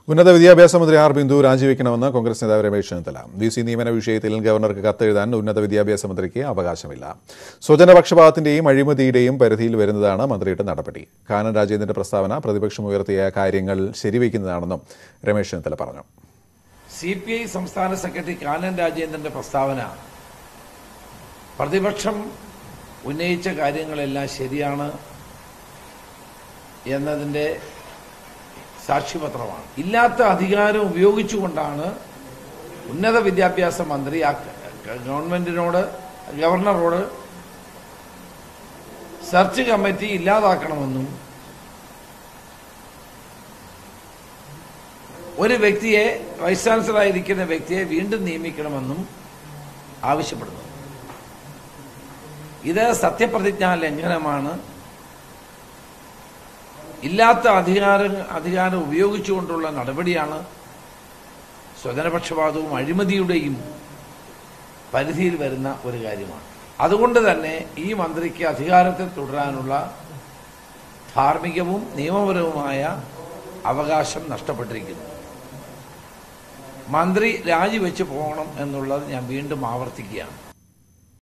ഉന്നത വിദ്യാഭ്യാസ മന്ത്രി ആർ ബിന്ദു രാജിവെക്കണമെന്ന് കോൺഗ്രസ് നേതാവ് രമേശ് ചെന്നിത്തല വി സി നിയമന വിഷയത്തിൽ ഗവർണർക്ക് കത്തെഴുതാൻ ഉന്നത വിദ്യാഭ്യാസ മന്ത്രിക്ക് അവകാശമില്ല സ്വജനപക്ഷപാതത്തിന്റെയും അഴിമതിയുടെയും പരിധിയിൽ വരുന്നതാണ് മന്ത്രിയുടെ നടപടി കാനൻ രാജേന്ദ്രന്റെ പ്രസ്താവന പ്രതിപക്ഷം ഉയർത്തിയ കാര്യങ്ങൾ ശരിവയ്ക്കുന്നതാണെന്നും രമേശ് ചെന്നിത്തല പറഞ്ഞു സി പി ഐ സംസ്ഥാന സെക്രട്ടറി കാനൻ രാജേന്ദ്രന്റെ പ്രസ്താവന പ്രതിപക്ഷം ഉന്നയിച്ച കാര്യങ്ങളെല്ലാം ശരിയാണ് എന്നതിൻ്റെ സാക്ഷ്യപത്രമാണ് ഇല്ലാത്ത അധികാരം ഉപയോഗിച്ചുകൊണ്ടാണ് ഉന്നത വിദ്യാഭ്യാസ മന്ത്രി ആ ഗവൺമെന്റിനോട് ഗവർണറോട് സെർച്ച് കമ്മിറ്റി ഇല്ലാതാക്കണമെന്നും ഒരു വ്യക്തിയെ വൈസ് ചാൻസലറായിരിക്കുന്ന വ്യക്തിയെ വീണ്ടും നിയമിക്കണമെന്നും ആവശ്യപ്പെടുന്നു ഇത് സത്യപ്രതിജ്ഞാ ലംഘനമാണ് ഇല്ലാത്ത അധികാരം അധികാരം ഉപയോഗിച്ചുകൊണ്ടുള്ള നടപടിയാണ് സ്വജനപക്ഷപാതവും അഴിമതിയുടെയും പരിധിയിൽ വരുന്ന ഒരു കാര്യമാണ് അതുകൊണ്ട് തന്നെ ഈ മന്ത്രിക്ക് അധികാരത്തിൽ തുടരാനുള്ള ധാർമ്മികവും നിയമപരവുമായ അവകാശം നഷ്ടപ്പെട്ടിരിക്കുന്നു മന്ത്രി രാജിവെച്ച് പോകണം എന്നുള്ളത് ഞാൻ വീണ്ടും ആവർത്തിക്കുകയാണ്